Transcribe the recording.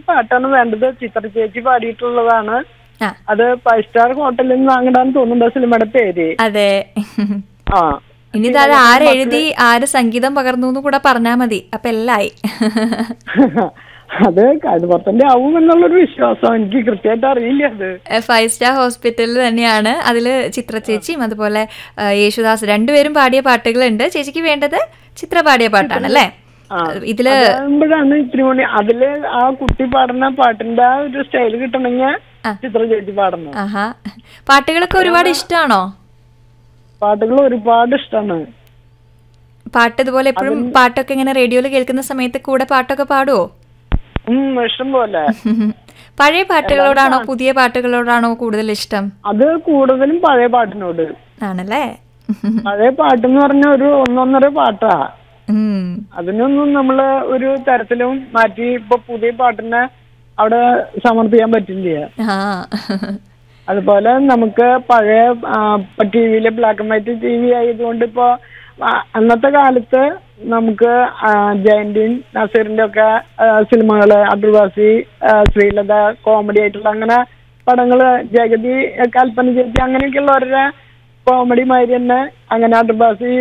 പാട്ടാണ് വേണ്ടത് ചിത്ര ചേച്ചി പാടിയിട്ടുള്ളതാണ് ആ അത് ഫൈവ് സ്റ്റാർ ഹോട്ടലിൽ നിന്ന് വാങ്ങടാന്ന് തോന്നുന്നുണ്ട് സിനിമയുടെ പേര് അതെ ആ ഇനി ഇത് അത് ആരെഴുതി ആര് സംഗീതം പകർന്നു എന്ന് കൂടെ പറഞ്ഞാ മതി അപ്പൊ എല്ലായി അത് കഴുപുറത്തിന്റെ ആവും എന്നുള്ളൊരു വിശ്വാസം എനിക്ക് കൃത്യമായിട്ട് അറിയില്ല അത് ഫൈവ് സ്റ്റാർ ഹോസ്പിറ്റലിൽ തന്നെയാണ് അതിൽ ചിത്ര ചേച്ചിയും അതുപോലെ ആ, യേശുദാസ് രണ്ടുപേരും പാടിയ പാട്ടുകളുണ്ട് ചേച്ചിക്ക് വേണ്ടത് ചിത്ര പാടിയ പാട്ടാണ് അല്ലേ ആ. ഇതില് അതാകുമ്പോഴാണ് ഇത്തിരി കൂടി അതില് ആ കുട്ടി പാടുന്ന പാട്ടിന്റെ ആ ഒരു സ്റ്റൈൽ കിട്ടണമെങ്കിൽ ചിത്ര ചേച്ചി പാടണം ആഹാ പാട്ടുകളൊക്കെ ഒരുപാട് ഇഷ്ടമാണോ പാട്ടുകൾ ഒരുപാട് ഇഷ്ടമാണ് പാട്ട് ഇതുപോലെ എപ്പോഴും പാട്ടൊക്കെ ഇങ്ങനെ റേഡിയോയിൽ കേൾക്കുന്ന സമയത്ത് കൂടെ പാട്ടൊക്കെ പാടുവോ ഉം ഇഷ്ടം പോലെ പഴയ പാട്ടുകളോടാണോ പുതിയ പാട്ടുകളോടാണോ കൂടുതൽ ഇഷ്ടം അത് കൂടുതലും പഴയ പാട്ടിനോട് ആണല്ലേ പഴയ പാട്ടെന്ന് പറഞ്ഞ ഒരു ഒന്നൊന്നര പാട്ടാ ഉം. അതിനൊന്നും നമ്മള് ഒരു തരത്തിലും മാറ്റി ഇപ്പൊ പുതിയ പാട്ടിനെ അവിടെ സമർപ്പിക്കാൻ പറ്റില്ല ആ അതുപോലെ നമുക്ക് പഴയ ടി വിയില് black and white TV ആയതുകൊണ്ട് ഇപ്പോ ആ, അന്നത്തെ കാലത്ത് നമുക്ക് ആ, ജയന്റിൻ നസീറിന്റെ ഒക്കെ സിനിമകള് അബ്ദുൾവാസി ആ, ശ്രീലത കോമഡി ആയിട്ടുള്ള അങ്ങനെ പടങ്ങള് ജഗതി കൽപ്പന ചേച്ചി അങ്ങനെയൊക്കെയുള്ളവരുടെ കോമഡി മാതിരി തന്നെ അങ്ങനെ അബ്ദുൾവാസി